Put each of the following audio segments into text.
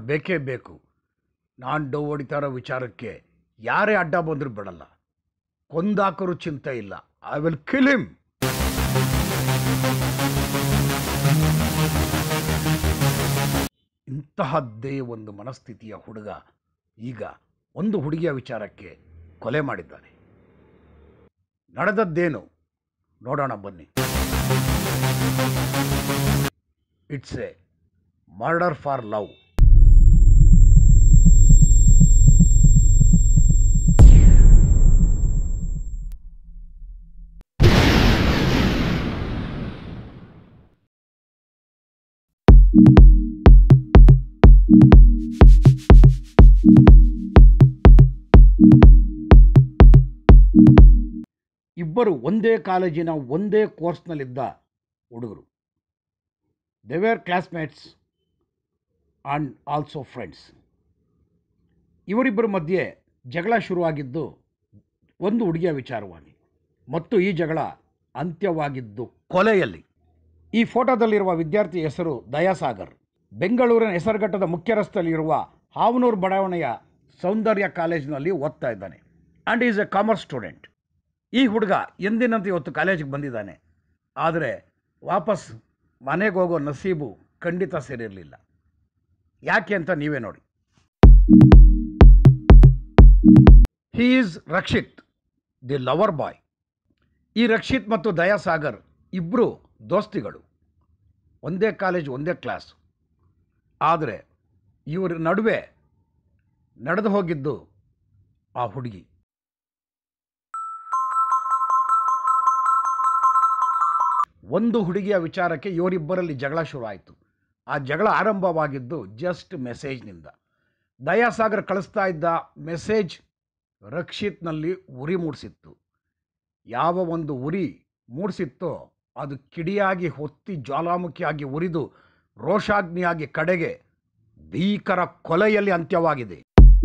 ಅವಳು ಬೇಕೇ ಬೇಕು ನಾನು ಡವ್ ಹೊಡಿತಾ ಇರೋ ವಿಚಾರಕ್ಕೆ ಯಾರೇ ಅಡ್ಡ ಬಂದರೂ ಬಿಡಲ್ಲ ಕೊಂದಾಕರು ಚಿಂತೆ ಇಲ್ಲ ಐ ವಿಲ್ ಕಿಲ್ ಹಿಮ್ ಇಂತಹದ್ದೇ ಒಂದು ಮನಸ್ಥಿತಿಯ ಹುಡುಗ ಈಗ ಒಂದು ಹುಡುಗಿಯ ವಿಚಾರಕ್ಕೆ ಕೊಲೆ ಮಾಡಿದ್ದಾನೆ ನಡೆದದ್ದೇನು ನೋಡೋಣ ಬನ್ನಿ it's a murder for love ಇಬ್ಬರು ಒಂದೇ ಕಾಲೇಜಿನ ಒಂದೇ ಕೋರ್ಸ್ನಲ್ಲಿದ್ದ ಹುಡುಗರು they were classmates and also friends ಇವರಿಬ್ಬರ ಮಧ್ಯೆ ಜಗಳ ಶುರುವಾಗಿದ್ದು ಒಂದು ಹುಡುಗಿಯ ವಿಚಾರವಾಗಿ ಮತ್ತು ಈ ಜಗಳ ಅಂತ್ಯವಾಗಿದ್ದು ಕೊಲೆಯಲ್ಲಿ ಈ ಫೋಟೋದಲ್ಲಿರುವ ವಿದ್ಯಾರ್ಥಿ ಹೆಸರು ದಯಾಸಾಗರ್ ಬೆಂಗಳೂರಿನ ಹೆಸರುಘಟ್ಟದ ಮುಖ್ಯ ರಸ್ತೆಯಲ್ಲಿರುವ ಹಾವನೂರು ಬಡಾವಣೆಯ ಸೌಂದರ್ಯ ಕಾಲೇಜಿನಲ್ಲಿ ಓದ್ತಾ ಇದ್ದಾನೆ and is a commerce student ಈ ಹುಡುಗ ಎಂದಿನಂತೆ ಇವತ್ತು ಕಾಲೇಜಿಗೆ ಬಂದಿದ್ದಾನೆ ಆದರೆ ವಾಪಸ್ ಮನೆಗೆ ಹೋಗೋ ನಸೀಬು ಖಂಡಿತ ಸೇರಿರಲಿಲ್ಲ ಯಾಕೆ ಅಂತ ನೀವೇ ನೋಡಿ he is Rakshith the lover boy ಈ ರಕ್ಷಿತ್ ಮತ್ತು ದಯಾಸಾಗರ್ ಇಬ್ಬರು ದೋಸ್ತಿಗಳು ಒಂದೇ ಕಾಲೇಜ್ ಒಂದೇ ಕ್ಲಾಸ್ ಆದರೆ ಇವರ ನಡುವೆ ನಡೆದು ಹೋಗಿದ್ದು ಆ ಹುಡುಗಿ ಒಂದು ಹುಡುಗಿಯ ವಿಚಾರಕ್ಕೆ ಇವರಿಬ್ಬರಲ್ಲಿ ಜಗಳ ಶುರು ಆಯಿತು ಆ ಜಗಳ ಆರಂಭವಾಗಿದ್ದು ಜಸ್ಟ್ ಮೆಸೇಜ್ನಿಂದ ದಯಾಸಾಗರ್ ಕಳಿಸ್ತಾ ಇದ್ದ ಮೆಸೇಜ್ ರಕ್ಷಿತ್ನಲ್ಲಿ ಉರಿ ಮೂಡಿಸಿತ್ತು ಯಾವ ಒಂದು ಉರಿ ಮೂಡಿಸಿತ್ತೋ ಅದು ಕಿಡಿಯಾಗಿ ಹೊತ್ತಿ ಜ್ವಾಲಾಮುಖಿಯಾಗಿ ಉರಿದು ರೋಷಾಗ್ನಿಯಾಗಿ ಕಡೆಗೆ ಭೀಕರ ಕೊಲೆಯಲ್ಲಿ ಅಂತ್ಯವಾಗಿದೆ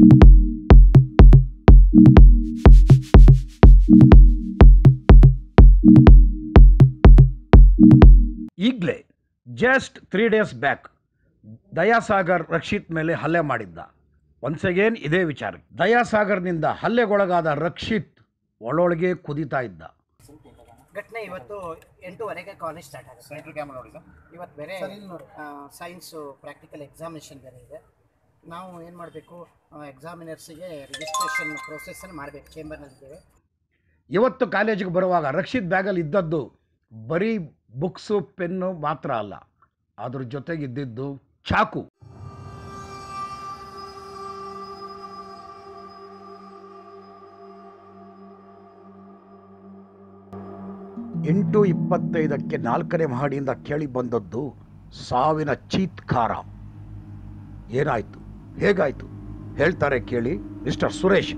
ಈಗಲೇ just three days back Dayasagar Rakshith ಮೇಲೆ ಹಲ್ಲೆ ಮಾಡಿದ್ದ ಒನ್ಸ್ ಅಗೇನ್ ಇದೇ ವಿಚಾರ ದಯಾಸಾಗರ್ನಿಂದ ಹಲ್ಲೆಗೊಳಗಾದ ರಕ್ಷಿತ್ ಒಳೊಳಗೆ ಕುದಿತಾ ಇದ್ದ ಘಟನೆ ಇವತ್ತು ಎಂಟೂವರೆಗೆ ಕಾಲೇಜ್ ಸ್ಟಾರ್ಟ್ ಆಗುತ್ತೆ ಸೆಂಟ್ರಲ್ ಕ್ಯಾಮ್ರಾ ನೋಡಿ ಸರ್ ಇವತ್ತು ಬೇರೆ ಸೈನ್ಸು ಪ್ರಾಕ್ಟಿಕಲ್ ಎಕ್ಸಾಮಿನೇಷನ್ ಬೇರೆ ಇದೆ ನಾವು ಏನು ಮಾಡಬೇಕು ಎಕ್ಸಾಮಿನರ್ಸಿಗೆ ರಿಜಿಸ್ಟ್ರೇಷನ್ ಪ್ರೊಸೆಸನ್ನು ಮಾಡಬೇಕು ಚೇಂಬರ್ನಲ್ಲಿದ್ದೇವೆ ಇವತ್ತು ಕಾಲೇಜಿಗೆ ಬರುವಾಗ ರಕ್ಷಿತ್ ಬ್ಯಾಗಲ್ಲಿ ಇದ್ದದ್ದು ಬರೀ ಬುಕ್ಸು ಪೆನ್ನು ಮಾತ್ರ ಅಲ್ಲ ಅದ್ರ ಜೊತೆಗಿದ್ದಿದ್ದು ಚಾಕು ಎಂಟು ಇಪ್ಪತ್ತೈದಕ್ಕೆ ನಾಲ್ಕನೇ ಮಹಡಿಯಿಂದ ಕೇಳಿ ಬಂದದ್ದು ಸಾವಿನ ಚೀತ್ಕಾರ ಏನಾಯ್ತು ಹೇಗಾಯ್ತು ಹೇಳ್ತಾರೆ ಕೇಳಿ ಮಿಸ್ಟರ್ ಸುರೇಶ್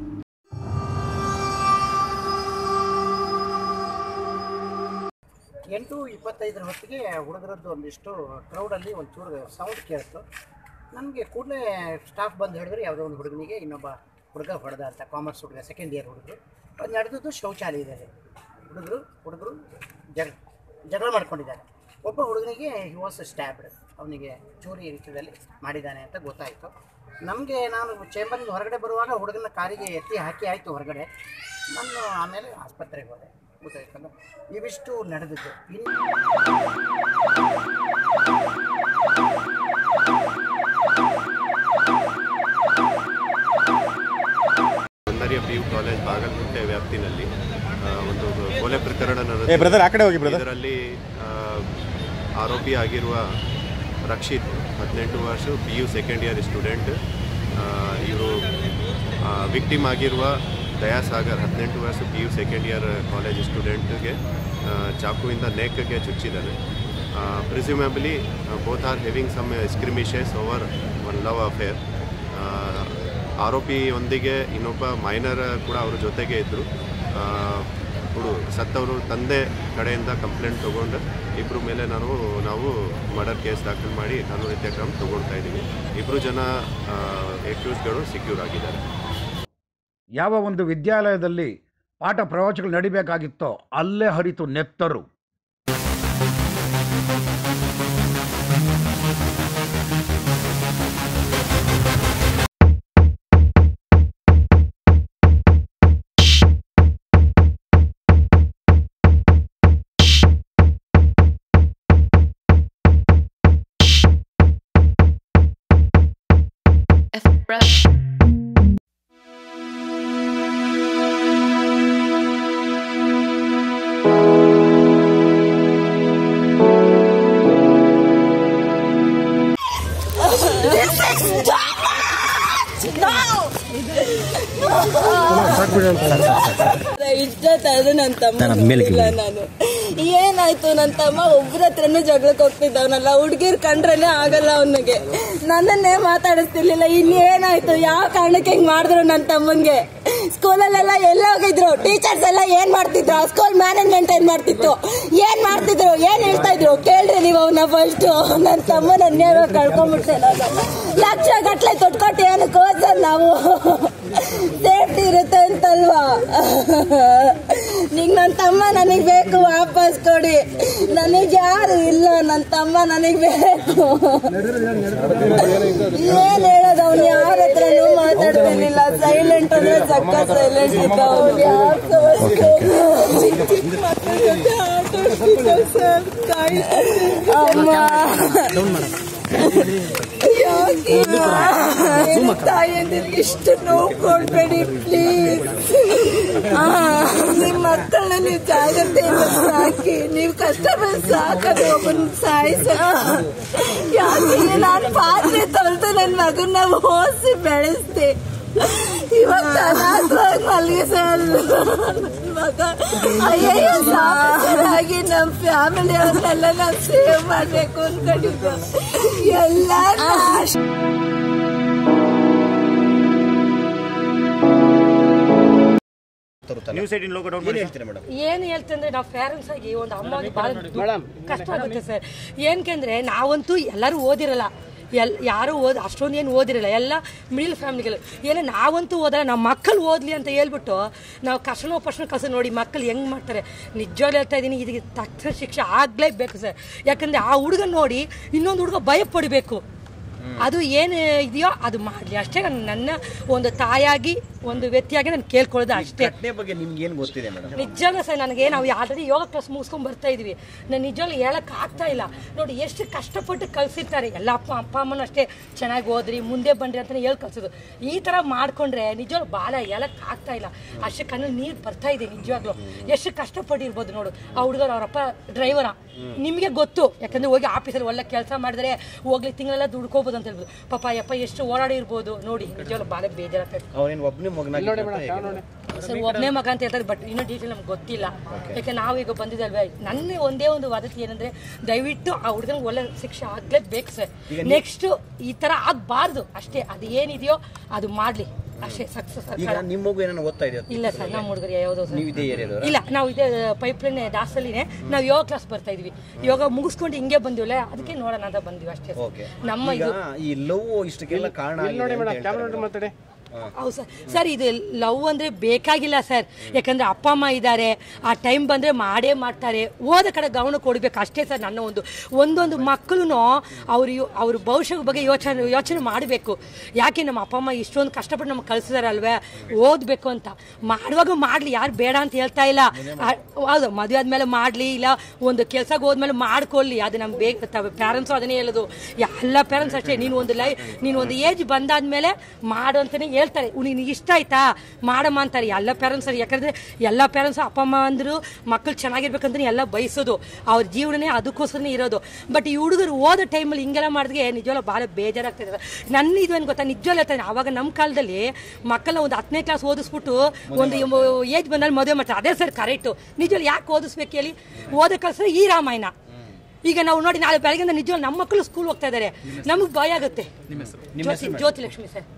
ಎಂಟು ಇಪ್ಪತ್ತೈದರ ಹೊತ್ತಿಗೆ ಹುಡುಗರದ್ದು ಒಂದಿಷ್ಟು ಕ್ರೌಡಲ್ಲಿ ಒಂಚೂರು ಸೌಂಡ್ ಕೇಳಿತು ನನಗೆ ಕೂಡಲೇ ಸ್ಟಾಫ್ ಬಂದು ಹೇಳಿದ್ರೆ ಯಾವುದೋ ಒಂದು ಹುಡುಗನಿಗೆ ಇನ್ನೊಬ್ಬ ಹುಡುಗ ಹೊಡೆದ ಅಂತ ಕಾಮರ್ಸ್ ಹುಡುಗ ಸೆಕೆಂಡ್ ಇಯರ್ ಹುಡುಗರು ಅದು ನಡೆದದ್ದು ಶೌಚಾಲಯದಲ್ಲಿ ಹುಡುಗರು ಹುಡುಗರು ಜಗ ಜಗಳ ಮಾಡ್ಕೊಂಡಿದ್ದಾರೆ ಒಬ್ಬ ಹುಡುಗನಿಗೆ ಹಿ ವಾಸ್ ಸ್ಟ್ಯಾಬ್ಡ್ ಅವನಿಗೆ ಚೂರಿ ರೀತಿಯಲ್ಲಿ ಮಾಡಿದ್ದಾನೆ ಅಂತ ಗೊತ್ತಾಯಿತು ನಮಗೆ ನಾನು ಚೇಂಬರಿಂದ ಹೊರಗಡೆ ಬರುವಾಗ ಹುಡುಗನ ಕಾರಿಗೆ ಎತ್ತಿ ಹಾಕಿ ಆಯಿತು ಹೊರಗಡೆ ನಾನು ಆಮೇಲೆ ಆಸ್ಪತ್ರೆಗೆ ಹೋದೆ ಗೊತ್ತಾಯ್ತಲ್ಲ ಇವಿಷ್ಟು ನಡೆದಿದ್ದು ಇನ್ನು Soundarya P U college Bagalkote ವ್ಯಾಪ್ತಿನಲ್ಲಿ ಆ, ಒಂದು ಕೊಲೆ ಪ್ರಕರಣ ಏ ಬ್ರದರ್ ಆ ಕಡೆ ಹೋಗಿ ಬ್ರದರ್ ಇದರಲ್ಲಿ ಆ, ಆರೋಪಿ ಆಗಿರುವ ರಕ್ಷಿತ್ ಹದಿನೆಂಟು ವರ್ಷ P U second year student ಇವರು ವಿಕ್ಟಿಮ್ ಆಗಿರುವ ದಯಾಸಾಗರ್ ಹದಿನೆಂಟು ವರ್ಷ P U second year college ಸ್ಟೂಡೆಂಟ್ಗೆ ಚಾಕುವಿಂದ ನೆಕ್ಗೆ ಚುಚ್ಚಿದ್ದಾನೆ presumably both are having some skirmishes over one love affair ಆರೋಪಿಯೊಂದಿಗೆ ಇನ್ನೊಬ್ಬ ಮೈನರ್ ಕೂಡ ಅವ್ರ ಜೊತೆಗೆ ಇದ್ದರು ಹುಡು ಸತ್ತವರು ತಂದೆ ಕಡೆಯಿಂದ ಕಂಪ್ಲೇಂಟ್ ತೊಗೊಂಡು ಇಬ್ಬರ ಮೇಲೆ ನಾನು ನಾವು ಮರ್ಡರ್ ಕೇಸ್ ದಾಖಲು ಮಾಡಿ ಕಾನೂನು ರೀತಿಯ ಕ್ರಮ ತೊಗೊಳ್ತಾ ಇದ್ದೀವಿ ಇಬ್ಬರು ಜನ ಎಕ್ಯೂಸ್ಗಳು ಸಿಕ್ಯೂರ್ ಆಗಿದ್ದಾರೆ ಯಾವ ಒಂದು ವಿದ್ಯಾಲಯದಲ್ಲಿ ಪಾಠ ಪ್ರವಚನಗಳು ನಡಿಬೇಕಾಗಿತ್ತೋ ಅಲ್ಲೇ ಹರಿತು ನೆತ್ತರು ಇಷ್ಟೊತ್ತಾದ್ರೂ ನನ್ನ ತಮ್ಮ ನೋಡಿಲ್ಲ ನಾನು ಏನಾಯ್ತು ನನ್ನ ತಮ್ಮ ಒಬ್ರ ಹತ್ರನೂ ಜಗಳಕ್ಕೆ ಹೋಗ್ತಿದ್ದವನಲ್ಲ ಹುಡುಗಿರ್ ಕಂಡ್ರೇನೆ ಆಗಲ್ಲ ಅವನಿಗೆ ನನ್ನನ್ನೇ ಮಾತಾಡಿಸ್ತಿರ್ಲಿಲ್ಲ ಇಲ್ಲಿ ಏನಾಯ್ತು ಯಾವ ಕಾರಣಕ್ಕೆ ಹಿಂಗ್ ಮಾಡಿದ್ರು ನನ್ನ ತಮ್ಮಂಗೆ ಸ್ಕೂಲಲ್ಲೆಲ್ಲ ಎಲ್ಲ ಹೋಗಿದ್ರು ಟೀಚರ್ಸ್ ಎಲ್ಲ ಏನ್ ಮಾಡ್ತಿದ್ರು ಸ್ಕೂಲ್ ಮ್ಯಾನೇಜ್ಮೆಂಟ್ ಏನ್ ಮಾಡ್ತಿತ್ತು ಏನ್ ಮಾಡ್ತಿದ್ರು ಏನ್ ಹೇಳ್ತಾ ಇದ್ರು ಕೇಳ್ರಿ ನೀವು ಅವನ್ನ ಫಸ್ಟ್ ನನ್ನ ತಮ್ಮ ನನ್ನ ಕಳ್ಕೊಂಡ್ಬಿಟ್ಟೆ ನಾನು ಲಕ್ಷ ಗಟ್ಲೆ ತೊಟ್ಕೊಟ್ಟು ಏನಕ್ಕೆ ಓದ್ಸೋದು ನಾವು ಸೇಫ್ಟಿ ಇರುತ್ತೆ ಅಂತಲ್ವಾ ನಿಂಗೆ ನನ್ನ ತಮ್ಮ ನನಗೆ ಬೇಕು ವಾಪಸ್ ಕೊಡಿ ನನಗೆ ಯಾರು ಇಲ್ಲ ನನ್ನ ತಮ್ಮ ನನಗೆ ಬೇಕು ಏನ್ ಹೇಳೋದು ಅವ್ನು ಯಾರ ಹತ್ರನೂ ಮಾತಾಡ್ತಿರ್ಲಿಲ್ಲ ಸೈಲೆಂಟ್ ಅಂದ್ರೆ ಸಕ್ಕ ಸೈಲೆಂಟ್ ಇದ್ದ ಅವ್ನು ಯಾರ್ ಸಮಸ್ಯೆ ಚಿಕ್ಕ ಚಿಕ್ಕ ಮಕ್ಳ ಜೊತೆ ಆಟ ಆಡ್ತಿದ್ದ ಸರ್ ಕಾಯ್ತಿದ್ದ. ಅಮ್ಮ ಯಾಕೆ ಏನು ತಾಯಂದಿರಿಗೆ ಇಷ್ಟು ನೋವು ಕೊಡ್ಬೇಡಿ ಪ್ಲೀಸ್ ನಿಮ್ಮ ಮಕ್ಕಳನ್ನ ನೀವು ಜಾಗ್ರತೆಯಿಂದ ಸಾಕಿ ನೀವು ಕಷ್ಟ ಬಂದು ಸಾಕೋದು ಒಬ್ಬನ ಸಾಯಿಸ ಯಾಕೆ ನಾನು ಪಾತ್ರೆ ತೊಳೆದು ನನ್ನ ಮಗನ್ನ ಓದಿಸಿ ಬೆಳೆಸ್ದೆ ಇವಾಗ ಅನಾಥವಾಗಿ ಮಲ್ಗೆ ಸರ್ ಮಗ ಐ ಎ ಎಸ್ ಆಫೀಸರ್ ಆಗಿ ನಮ್ಮ ಫ್ಯಾಮಿಲಿ ಅವ್ರನ್ನೆಲ್ಲ ನಾವು ಸೇವ್ ಮಾಡಬೇಕು ಅನ್ಕೊಂಡಿದ್ದು ಎಲ್ಲ ನಾಶ ನ್ಯೂಸ್ ಏಟಿನ್ ಲೋಗೋ ಡೌನ್ ಮಾಡಿ ಹೇಳ್ತೀರಾ ಮೇಡಮ್ ಏನು ಹೇಳ್ತಂದ್ರೆ ನಾವು ಪೇರೆಂಟ್ಸ್ ಆಗಿ ಒಂದು ಅಮ್ಮನಿಗೆ ಭಾಳ ಕಷ್ಟ ಆಗುತ್ತೆ ಸರ್ ಏನಕೆಂದ್ರೆ ನಾವಂತೂ ಎಲ್ಲರೂ ಓದಿರಲ್ಲ ಎಲ್ ಯಾರು ಓದ್ ಅಷ್ಟೊಂದು ಏನು ಓದಿರಲ್ಲ ಎಲ್ಲ ಮಿಡಿಲ್ ಫ್ಯಾಮಿಲಿಗಳು ಏನೋ ನಾವಂತೂ ಓದಲ್ಲ ನಮ್ಮ ಮಕ್ಕಳು ಓದಲಿ ಅಂತ ಹೇಳ್ಬಿಟ್ಟು ನಾವು ಕಷ್ಟನೋ ಪಷ್ಟನೋ ಕಸ ನೋಡಿ ಮಕ್ಕಳು ಹೆಂಗೆ ಮಾಡ್ತಾರೆ ನಿಜವಾಗ್ಲೂ ಹೇಳ್ತಾ ಇದ್ದೀನಿ ಇದಕ್ಕೆ ತಕ್ಷಣ ಶಿಕ್ಷೆ ಆಗಲೇಬೇಕು ಸರ್ ಯಾಕಂದರೆ ಆ ಹುಡುಗ ನೋಡಿ ಇನ್ನೊಂದು ಹುಡುಗ ಭಯ ಪಡಬೇಕು ಅದು ಏನು ಇದೆಯೋ ಅದು ಮಾಡಲಿ ಅಷ್ಟೇ ನಾನು ನನ್ನ ಒಂದು ತಾಯಾಗಿ ಒಂದು ವ್ಯಕ್ತಿಯಾಗಿ ನಾನು ಕೇಳ್ಕೊಳ್ಳೋದು ಅಷ್ಟೇ ಘಟನೆ ಬಗ್ಗೆ ನಿಮ್ಗೆ ಏನು ಗೊತ್ತಿದೆ ಮೇಡಮ್ ನಿಜವಾಗ್ಲೂ ಸರ್ ನನಗೆ ನಾವು ಆಲ್ರೆಡಿ ಯೋಗ ಕ್ಲಾಸ್ ಮುಗಿಸ್ಕೊಂಡು ಬರ್ತಾ ಇದೀವಿ ನಾನು ನಿಜವಾಗ್ಲೂ ಹೇಳಕ್ ಆಗ್ತಾ ಇಲ್ಲ ನೋಡಿ ಎಷ್ಟು ಕಷ್ಟಪಟ್ಟು ಕಳ್ಸಿರ್ತಾರೆ ಎಲ್ಲ ಅಪ್ಪ ಅಪ್ಪ ಅಮ್ಮನೂ ಅಷ್ಟೇ ಚೆನ್ನಾಗಿ ಓದ್ರಿ ಮುಂದೆ ಬನ್ರಿ ಅಂತ ಹೇಳಿ ಕಳ್ಸೋದು ಈ ಥರ ಮಾಡ್ಕೊಂಡ್ರೆ ನಿಜವಾಗ್ಲೂ ಭಾಳ ಹೇಳಕ್ ಆಗ್ತಾ ಇಲ್ಲ ಅಷ್ಟು ಕಣ್ಣಲ್ಲಿ ನೀರು ಬರ್ತಾ ಇದೆ ನಿಜವಾಗ್ಲೂ ಎಷ್ಟು ಕಷ್ಟಪಟ್ಟಿರ್ಬೋದು ನೋಡು ಆ ಹುಡುಗರು ಅವರಪ್ಪ ಡ್ರೈವರ ನಿಮಗೆ ಗೊತ್ತು ಯಾಕಂದ್ರೆ ಹೋಗಿ ಆಫೀಸಲ್ಲಿ ಒಳ್ಳೆ ಕೆಲಸ ಮಾಡಿದ್ರೆ ಹೋಗ್ಲಿ ತಿಂಗಳೆಲ್ಲ ದುಡ್ಕೋಬೋದು ಅಂತ ಹೇಳ್ಬೋದು ಪಾಪ ಯಪ್ಪ ಎಷ್ಟು ಓಡಾಡಿರ್ಬೋದು ನೋಡಿ ನಿಜವಾಗ್ಲೂ ಭಾಳ ಬೇಜಾರಾಗ್ತದೆ ಅವನೇನು ಒಬ್ಬನೇ ಮಗನಾಗಿ ಸರ್ ಒಬ್ಬನೇ ಮಗ ಅಂತ ಹೇಳ್ತಾರೆ ಬಟ್ ಇನ್ನೂ ಡೀಟೇಲ್ ನಮ್ಗೆ ಗೊತ್ತಿಲ್ಲ ಯಾಕೆ ನಾವು ಈಗ ಬಂದಿದ್ದಲ್ವೇ ನನ್ನ ಒಂದೇ ಒಂದು ವದತಿ ಏನಂದ್ರೆ ದಯವಿಟ್ಟು ಆ ಹುಡುಗನಿಗೆ ಒಳ್ಳೆ ಶಿಕ್ಷೆ ಆಗ್ಲೇಬೇಕು ಸರ್ ನೆಕ್ಸ್ಟ್ ಈ ತರ ಆಗ್ಬಾರ್ದು ಅಷ್ಟೇ ಅದು ಏನಿದೆಯೋ ಅದು ಮಾಡ್ಲಿ ಅಷ್ಟೇ ಸಕ್ಸಸ್ ಈಗ ನಿಮ್ಮ ಮಗು ಏನೋ ಓದ್ತಾ ಇದೆಯಾ ಇಲ್ಲ ಸರ್ ನಮ್ಮ ಹುಡುಗರು ಯಾವುದೋ ಸರ್ ನೀವು ಇದೇ ಏರಿಯಾದವ್ರ ಇಲ್ಲ ನಾವು ಇದೇ ಪೈಪ್ಲೈನ್ ದಾಸಲ್ಲಿನೇ ನಾವು ಯೋಗ ಕ್ಲಾಸ್ ಬರ್ತಾ ಇದೀವಿ ಯೋಗ ಮುಗಿಸ್ಕೊಂಡು ಹಿಂಗೆ ಬಂದಿವಲ್ಲ ಅದಕ್ಕೆ ನೋಡೋಣ ಅಂತ ಬಂದಿವಿ ಅಷ್ಟೇ ಸರ್. ಓಕೆ ನಮ್ಮ ಈಗ ಇದು ಈ ಲವ್ ಇಷ್ಟಕ್ಕೆಲ್ಲ ಕಾರಣ ಆಗಿದೆ ಅಂತ ಹೇಳ್ತಾರೆ madam. ಹೌದು ಸರ್ ಸರ್ ಇದು ಲವ್ ಅಂದ್ರೆ ಬೇಕಾಗಿಲ್ಲ ಸರ್ ಯಾಕಂದ್ರೆ ಅಪ್ಪ ಅಮ್ಮ ಇದ್ದಾರೆ ಆ ಟೈಮ್ ಬಂದ್ರೆ ಮಾಡೇ ಮಾಡ್ತಾರೆ ಓದ ಕಡೆ ಗಮನ ಕೊಡ್ಬೇಕು ಅಷ್ಟೇ ಸರ್ ನನ್ನ ಒಂದು ಒಂದೊಂದು ಮಕ್ಕಳು ಅವ್ರು ಅವ್ರ ಭವಿಷ್ಯದ ಬಗ್ಗೆ ಯೋಚನೆ ಯೋಚನೆ ಮಾಡಬೇಕು ಯಾಕೆ ನಮ್ಮ ಅಪ್ಪ ಅಮ್ಮ ಇಷ್ಟೊಂದು ಕಷ್ಟಪಟ್ಟು ನಮ್ಗೆ ಕಳ್ಸಿದಾರಲ್ವೇ ಓದಬೇಕು ಅಂತ ಮಾಡುವಾಗ ಮಾಡಲಿ ಯಾರು ಬೇಡ ಅಂತ ಹೇಳ್ತಾ ಇಲ್ಲ ಆ- ಹೌದು ಮದುವೆ ಆದ್ಮೇಲೆ ಮಾಡಲಿ ಇಲ್ಲ ಒಂದು ಕೆಲ್ಸಕ್ಕೆ ಹೋದ್ಮೇಲೆ ಮಾಡ್ಕೊಳ್ಳಿ ಅದು ನಮ್ಗೆ ಬೇಕು ಪ್ಯಾರೆಂಟ್ಸು ಅದನ್ನೇ ಹೇಳೋದು ಎಲ್ಲ ಪ್ಯಾರೆಂಟ್ಸ್ ಅಷ್ಟೇ ನೀನು ಒಂದು ಲೈ ನೀನು ಒಂದು ಏಜ್ ಬಂದಾದ್ಮೇಲೆ ಮಾಡು ಅಂತಾನೆ ಹೇಳ್ತಾರೆ ನಿನಗೆ ಇಷ್ಟ ಆಯ್ತಾ ಮಾಡಮ್ಮ ಅಂತಾರೆ ಎಲ್ಲ ಪ್ಯಾರೆಂಟ್ಸ್ ಯಾಕಂದ್ರೆ ಎಲ್ಲ ಪ್ಯಾರೆಂಟ್ಸ್ ಅಪ್ಪ ಅಮ್ಮ ಅಂದ್ರು ಮಕ್ಕಳು ಚೆನ್ನಾಗಿರ್ಬೇಕಂತ ಎಲ್ಲ ಬಯಸೋದು ಅವ್ರ ಜೀವನನೇ ಅದಕ್ಕೋಸ್ಕರನೇ ಇರೋದು ಬಟ್ ಈ ಹುಡುಗರು ಓದೋ ಟೈಮಲ್ಲಿ ಹಿಂಗೆಲ್ಲ ಮಾಡಿದ್ರೆ ನಿಜವಲ್ಲ ಭಾಳ ಬೇಜಾರಾಗ್ತದೆ ನನ್ನ ಇದು ಏನು ಗೊತ್ತಾ ನಿಜವಲ್ಲ ಹೇಳ್ತಾನೆ ಅವಾಗ ನಮ್ಮ ಕಾಲದಲ್ಲಿ ಮಕ್ಕಳನ್ನ ಒಂದು ಹತ್ತನೇ ಕ್ಲಾಸ್ ಓದಿಸ್ಬಿಟ್ಟು ಒಂದು ಏಜ್ ಬಂದಲ್ಲಿ ಮದುವೆ ಮಾಡ್ತಾರೆ ಅದೇ ಸರ್ ಕರೆಕ್ಟು ನಿಜವಲ್ಲ ಯಾಕೆ ಓದಿಸ್ಬೇಕು ಹೇಳಿ ಓದೋ ಕಳ್ಸಿದ್ರೆ ಈ ರಾಮಾಯಣ ಈಗ ನಾವು ನೋಡಿ ನಾಳೆ ಬೆಳಗ್ಗೆ ನಿಜವಲ್ಲ ನಮ್ಮ ಮಕ್ಕಳು ಸ್ಕೂಲ್ ಹೋಗ್ತಾ ಇದ್ದಾರೆ ನಮಗೆ ಭಯ ಆಗುತ್ತೆ ಜ್ಯೋತಿ ಜ್ಯೋತಿ ಲಕ್ಷ್ಮಿ ಸರ್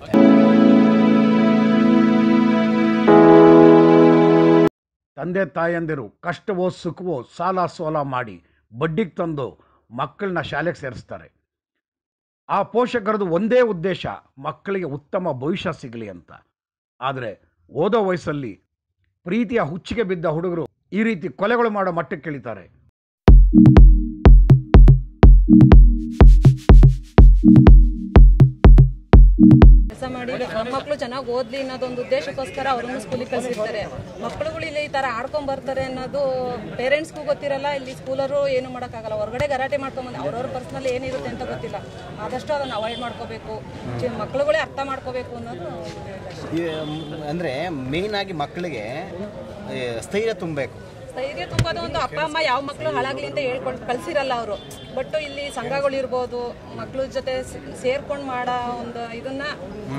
ತಂದೆ ತಾಯಂದಿರು ಕಷ್ಟವೋ ಸುಖವೋ ಸಾಲ ಸೋಲ ಮಾಡಿ ಬಡ್ಡಿಗೆ ತಂದು ಮಕ್ಕಳನ್ನ ಶಾಲೆಗೆ ಸೇರಿಸ್ತಾರೆ ಆ ಪೋಷಕರದು ಒಂದೇ ಉದ್ದೇಶ ಮಕ್ಕಳಿಗೆ ಉತ್ತಮ ಭವಿಷ್ಯ ಸಿಗಲಿ ಅಂತ ಆದರೆ ಓದೋ ವಯಸ್ಸಲ್ಲಿ ಪ್ರೀತಿಯ ಹುಚ್ಚಿಗೆ ಬಿದ್ದ ಹುಡುಗರು ಈ ರೀತಿ ಕೊಲೆಗಳು ಮಾಡೋ ಮಟ್ಟಕ್ಕೆ ಇಳಿತಾರೆ ಕೆಲಸ ಮಾಡಿ ನಮ್ಮ ಮಕ್ಕಳು ಚೆನ್ನಾಗಿ ಓದ್ಲಿ ಅನ್ನೋದೊಂದು ಉದ್ದೇಶಕ್ಕೋಸ್ಕರ ಅವ್ರನ್ನ ಸ್ಕೂಲಿಗೆ ಕಳಿಸಿರ್ತಾರೆ ಮಕ್ಕಳುಗಳು ಇಲ್ಲಿ ಈ ತರ ಆಡ್ಕೊಂಡ್ ಬರ್ತಾರೆ ಅನ್ನೋದು ಪೇರೆಂಟ್ಸ್ಗೂ ಗೊತ್ತಿರಲ್ಲ ಇಲ್ಲಿ ಸ್ಕೂಲರು ಏನು ಮಾಡೋಕ್ಕಾಗಲ್ಲ ಹೊರಗಡೆ ಗಲಾಟೆ ಮಾಡ್ಕೊಂಬಂದು ಅವ್ರವ್ರ ಪರ್ಸ್ನಲ್ ಏನಿರುತ್ತೆ ಅಂತ ಗೊತ್ತಿಲ್ಲ ಆದಷ್ಟು ಅದನ್ನು ಅವಾಯ್ಡ್ ಮಾಡ್ಕೋಬೇಕು ಚಿ- ಮಕ್ಕಳುಗಳೇ ಅರ್ಥ ಮಾಡ್ಕೋಬೇಕು ಅನ್ನೋದು ಈ, ಮ್, ಅಂದ್ರೆ ಮೇನ್ ಆಗಿ ಮಕ್ಕಳಿಗೆ ಏ, ಸ್ಥೈರ್ಯ ತುಂಬಬೇಕು ಸ್ಥೈರ್ಯ ತುಂಬೋದು ಒಂದು ಅಪ್ಪ ಅಮ್ಮ ಯಾವ ಮಕ್ಕಳು ಹಾಳಾಗ್ಲಿ ಅಂತ ಹೇಳ್ಕೊಂಡು ಕಳ್ಸಿರಲ್ಲ ಅವರು ಬಟ್ ಇಲ್ಲಿ ಸಂಘಗಳು ಇರ್ಬೋದು ಮಕ್ಳ ಜೊತೆ ಸೇರ್ಕೊಂಡು ಮಾಡೋ ಒಂದು ಇದನ್ನ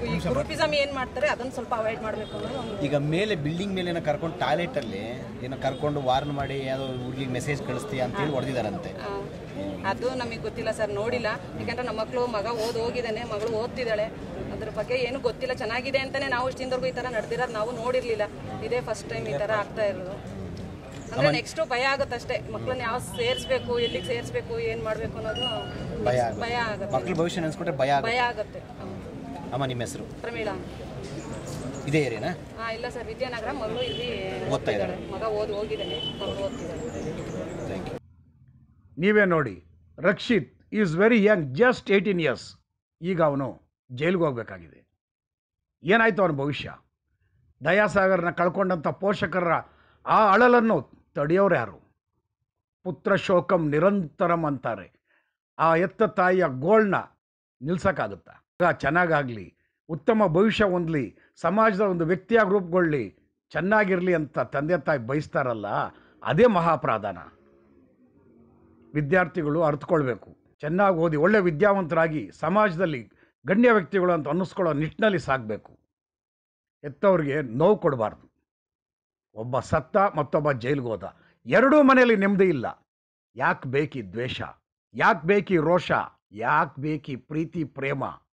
ಈ ಗ್ರೂಪಿಸಮ್ ಏನ್ ಮಾಡ್ತಾರೆ ಅದನ್ನ ಸ್ವಲ್ಪ ಅವಾಯ್ಡ್ ಮಾಡ್ಬೇಕು ಅನ್ನೋದು ಒಂದು ಈಗ ಮೇಲೆ ಬಿಲ್ಡಿಂಗ್ ಮೇಲೆ ಏನೋ ಕರ್ಕೊಂಡು ಟಾಯ್ಲೆಟಲ್ಲಿ ಏನೋ ಕರ್ಕೊಂಡು ವಾರ್ನ್ ಮಾಡಿ ಯಾವುದೋ ಹುಡುಗಿಗೆ ಮೆಸೇಜ್ ಕಳಿಸ್ತೀಯ ಅಂತೇಳಿ ಹೊಡೆದಿದ್ದಾರಂತೆ ಆ, ಅದು ನಮಗೆ ಗೊತ್ತಿಲ್ಲ ಸರ್ ನೋಡಿಲ್ಲ ಯಾಕಂದ್ರೆ ನಮ್ಮ ಮಕ್ಕಳು ಮಗ ಓದ್ ಹೋಗಿದ್ದಾನೆ ಮಗಳು ಓದ್ತಿದ್ದಾಳೆ ಅದ್ರ ಬಗ್ಗೆ ಏನು ಗೊತ್ತಿಲ್ಲ ಚೆನ್ನಾಗಿದೆ ಅಂತಾನೆ ನಾವು ಇಷ್ಟು ದಿನದವರೆಗೂ ಈ ತರ ನಡೆದಿರೋದು ನಾವು ನೋಡಿರ್ಲಿಲ್ಲ ಇದೇ ಫಸ್ಟ್ ಟೈಮ್ ಈ ತರ ಆಗ್ತಾ ಇರೋದು ಅಂದ್ರೆ ನೆಕ್ಸ್ಟ್ ಭಯ ಆಗುತ್ತಷ್ಟೇ ಮಕ್ಕಳನ್ನ ಯಾವ ಸೇರಿಸ್ಬೇಕು ಎಲ್ಲಿಗೆ ಸೇರಿಸ್ಬೇಕು ಏನ್ ಮಾಡ್ಬೇಕು ಅನ್ನೋದು ಭಯ ಭಯ ಆಗುತ್ತೆ ಮಕ್ಳ ಭವಿಷ್ಯ ನೆನೆಸ್ಕೊಂಡ್ರೆ ಭಯ ಆಗುತ್ತೆ ಭಯ ಆಗುತ್ತೆ ಅಮ್ಮ ನಿಮ್ಮ ಹೆಸರು ಪ್ರಮೀಳಾ ಇದೇ ಏರಿಯಾನಾ ಹಾ ಇಲ್ಲ ಸರ್ ವಿದ್ಯಾನಗರ ಮಗಳು ಇಲ್ಲಿ ಓದ್ತಾ ಇದ್ದಾಳೆ. ಮಗ ಓದ್ ಹೋಗಿದ್ದಾನೆ ಮಗಳು ಓದ್ತಿದ್ದಾಳೆ ಥ್ಯಾಂಕ್ ಯು ನೀವೇ ನೋಡಿ Rakshith is very young just eighteen years ಈಗ ಅವನು ಜೈಲಿಗೆ ಹೋಗಬೇಕಾಗಿದೆ ಏನಾಯಿತು ಅವನ ಭವಿಷ್ಯ ದಯಾಸಾಗರ್ನ ಕಳ್ಕೊಂಡಂಥ ಪೋಷಕರ ಆ ಅಳಲನ್ನು ತಡೆಯೋರು ಯಾರು ಪುತ್ರ ಶೋಕಂ ನಿರಂತರಂ ಅಂತಾರೆ ಆ ಎತ್ತ ತಾಯಿಯ ಗೋಳ್ನ ನಿಲ್ಸೋಕ್ಕಾಗುತ್ತಾ ಮಗ ಚೆನ್ನಾಗಾಗಲಿ ಉತ್ತಮ ಭವಿಷ್ಯ ಹೊಂದಲಿ ಸಮಾಜದ ಒಂದು ವ್ಯಕ್ತಿಯಾಗಿ ರೂಪುಗೊಳ್ಳಿ ಚೆನ್ನಾಗಿರಲಿ ಅಂತ ತಂದೆ ತಾಯಿ ಬಯಸ್ತಾರಲ್ಲ ಅದೇ ಮಹಾಪ್ರಾಧಾನ ವಿದ್ಯಾರ್ಥಿಗಳು ಅರ್ಥಕೊಳ್ಬೇಕು ಚೆನ್ನಾಗಿ ಓದಿ ಒಳ್ಳೆ ವಿದ್ಯಾವಂತರಾಗಿ ಸಮಾಜದಲ್ಲಿ ಗಣ್ಯ ವ್ಯಕ್ತಿಗಳು ಅಂತ ಅನ್ನಿಸ್ಕೊಳ್ಳೋ ನಿಟ್ಟಿನಲ್ಲಿ ಸಾಗಬೇಕು ಎತ್ತವ್ರಿಗೆ ನೋವು ಕೊಡಬಾರ್ದು ಒಬ್ಬ ಸತ್ತ ಮತ್ತೊಬ್ಬ ಜೈಲಿಗೆ ಹೋದ ಎರಡೂ ಮನೆಯಲ್ಲಿ ನೆಮ್ಮದಿ ಇಲ್ಲ ಯಾಕೆ ಬೇಕಿ ದ್ವೇಷ ಯಾಕೆ ಬೇಕಿ ರೋಷ ಯಾಕೆ ಬೇಕಿ ಪ್ರೀತಿ ಪ್ರೇಮ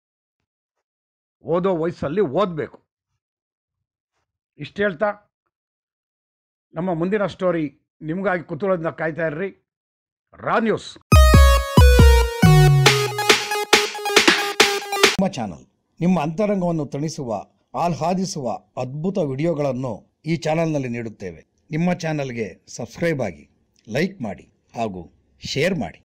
ಓದೋ ವಯಸ್ಸಲ್ಲಿ ಓದಬೇಕು ಇಷ್ಟು ಹೇಳ್ತಾ ನಮ್ಮ ಮುಂದಿನ ಸ್ಟೋರಿ ನಿಮಗಾಗಿ ಕುತೂಹಲದಿಂದ ಕಾಯ್ತಾ ಇರ್ರಿ ರಾ ನ್ಯೂಸ್ ನಿಮ್ಮ ಚಾನಲ್ ನಿಮ್ಮ ಅಂತರಂಗವನ್ನು ತಣಿಸುವ ಆಹ್ಲಾದಿಸುವ ಅದ್ಭುತ ವಿಡಿಯೋಗಳನ್ನು ಈ ಚಾನಲ್ನಲ್ಲಿ ನೀಡುತ್ತೇವೆ ನಿಮ್ಮ ಚಾನಲ್ಗೆ ಸಬ್ಸ್ಕ್ರೈಬ್ ಆಗಿ ಲೈಕ್ ಮಾಡಿ ಹಾಗೂ ಶೇರ್ ಮಾಡಿ